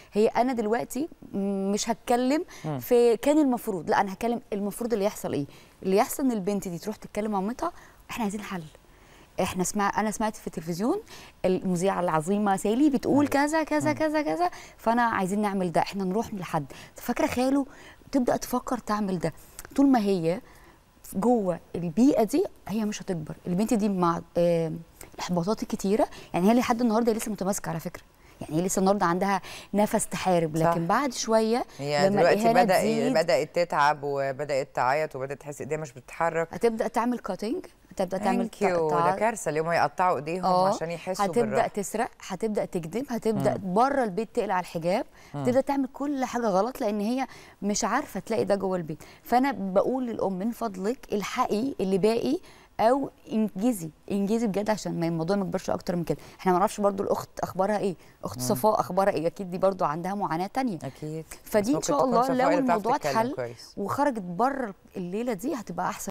هي انا دلوقتي م- مش هتكلم مم. في كان المفروض لا انا هتكلم المفروض اللي يحصل ايه اللي يحصل ان البنت دي تروح تتكلم مع مامتها احنا عايزين حل احنا سمع انا سمعت في التلفزيون المذيعه العظيمه سالي بتقول كذا كذا كذا كذا فانا عايزين نعمل ده احنا نروح لحد فاكره خاله تبدا تفكر تعمل ده طول ما هي جوه البيئه دي هي مش هتكبر البنت دي مع آه، الاحباطات الكتيره يعني هي لحد النهارده لسه متماسكه على فكره يعني هي لسه النهارده عندها نفس تحارب صح. لكن بعد شويه هي لما دلوقتي الإهانة بدأ تزيد، بدأت تتعب وبدأت تعيط وبدأت تحس ايديها مش بتتحرك هتبدا تعمل كاتنج هتبدا تعمل ثانك يو ده تقطع- كارثه اليوم يقطعوا ايديهم اه عشان يحسوا هتبدا بالراحه تسرق هتبدا تكذب هتبدا بره البيت تقلع الحجاب هتبدا تعمل كل حاجه غلط لان هي مش عارفه تلاقي ده جوه البيت فانا بقول للام من فضلك الحقي اللي باقي او انجزي انجزي بجد عشان ما الموضوع ما يكبرش اكتر من كده احنا ما نعرفش برضو الاخت اخبارها ايه اخت صفاء اخبارها ايه اكيد دي برضو عندها معاناه تانية اكيد فدي بس ان ممكن شاء تكون الله صفاء لو اللي بتعرف الموضوع تتكلم اتحل كويس. وخرجت بره الليله دي هتبقى احسن